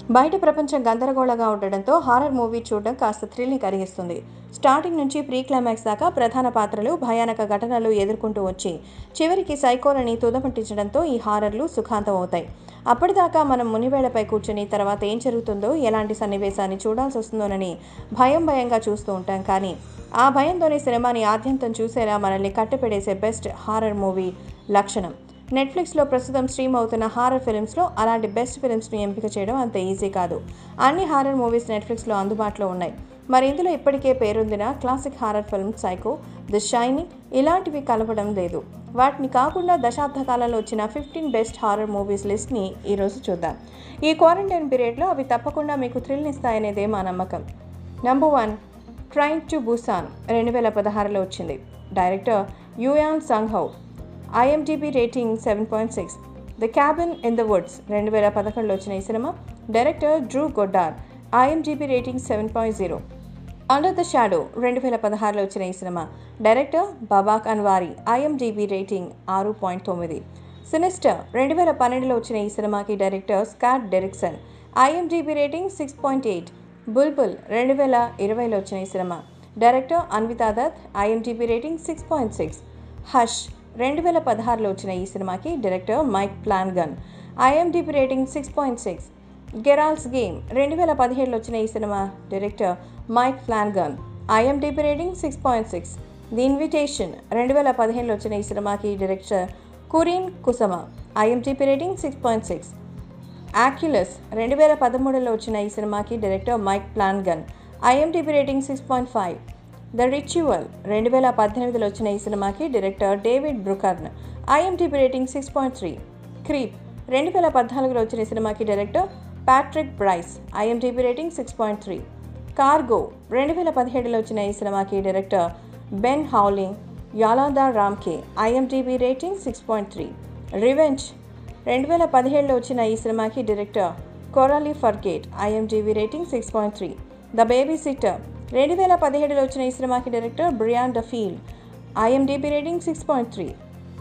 బయట ప్రపంచం గందరగోళంగా ఉండడంతో హారర్ మూవీ చూడడం కాస్త థ్రిల్ని కలిగిస్తుంది స్టార్టింగ్ నుంచి ప్రీ క్లైమాక్స్ దాకా ప్రధాన పాత్రలు భయానక ఘటనలు ఎదుర్కొంటూ వచ్చి చివరికి సైకోలని తుదపట్టించడంతో ఈ హారర్లు సుఖాంతం అవుతాయి అప్పటిదాకా మనం మునివేళ్లపై కూర్చుని తర్వాత ఏం జరుగుతుందో ఎలాంటి సన్నివేశాన్ని చూడాల్సి వస్తుందోనని భయం భయంగా చూస్తూ ఉంటాం కానీ ఆ భయంతోనే సినిమాని ఆద్యంతం చూసేలా మనల్ని కట్టుపెడేసే బెస్ట్ హారర్ మూవీ లక్షణం నెట్ఫ్లిక్స్లో ప్రస్తుతం స్ట్రీమ్ అవుతున్న హారర్ ఫిల్మ్స్లో అలాంటి బెస్ట్ ఫిల్మ్స్ని ఎంపిక చేయడం అంత ఈజీ కాదు అన్ని హారర్ మూవీస్ నెట్ఫ్లిక్స్లో అందుబాటులో ఉన్నాయి మరి ఇందులో ఇప్పటికే పేరొందిన classic horror film Psycho the Shining ఇలాంటివి కలపడం లేదు వాటిని కాకుండా దశాబ్ద కాలంలో వచ్చిన ఫిఫ్టీన్ బెస్ట్ హారర్ మూవీస్ లిస్ట్ని ఈరోజు చూద్దాం ఈ క్వారంటైన్ పీరియడ్లో అవి తప్పకుండా మీకు థ్రిల్ ఇస్తాయనేదే మా నమ్మకం number one Train to Busan రెండు వేల పదహారులో వచ్చింది director Yeon Sangho IMDb rating seven point six the Cabin in the Woods రెండు వేల పదకొండులో వచ్చిన ఈ cinema director Drew Goddard IMDb rating seven point zero Under the Shadow రెండు వేల పదహారులో వచ్చిన ఈ cinema director Babak Anvari IMDb rating ఆరు పాయింట్ తొమ్మిది సినిస్టర్ రెండు వేల పన్నెండులో వచ్చిన ఈ సినిమాకి director Scott Derrickson IMDb rating six point eight Bulbbul రెండు వేల ఇరవైలో వచ్చిన ఈ cinema director Anvita Dutt IMDb rating six point six hush రెండు వేల పదహారులో వచ్చిన ఈ సినిమాకి director Mike Flanagan IMDb rating six point six Gerald's game రెండు వేల పదిహేడులో వచ్చిన ఈ cinema director Mike Flanagan IMDb rating six point six the invitation రెండు వేల పదిహేనులో వచ్చిన ఈ సినిమాకి director Karyn Kusama IMDb rating six point six Oculus రెండు వేల పదమూడులో వచ్చిన ఈ సినిమాకి director Mike Flanagan IMDb rating six point five the ritual రెండు వేల పద్దెనిమిదిలో వచ్చిన ఈ సినిమాకి director David Bruckner IMDb rating six point three creep రెండు వేల పద్నాలుగులో వచ్చిన ఈ సినిమాకి director Patrick Brice IMDb rating six point three cargo రెండు వేల పదిహేడులో వచ్చిన ఈ సినిమాకి director Ben Howling Yolanda Ramke IMDb rating six point three revenge రెండు వేల పదిహేడులో వచ్చిన ఈ సినిమాకి director Coralie Fargeat IMDb rating six point three the babysitter రెండు వేల పదిహేడులో వచ్చిన ఈ సినిమాకి director Brian Duffield IMDb rating six point three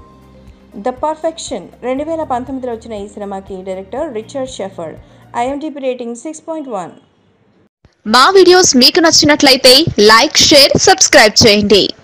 the perfection రెండు వేల పంతొమ్మిదిలో వచ్చిన ఈ సినిమాకి director Richard Shepard IMDb rating six point one మా వీడియోస్ మీకు నచ్చినట్లయితే లైక్ షేర్ సబ్స్క్రైబ్ చేయండి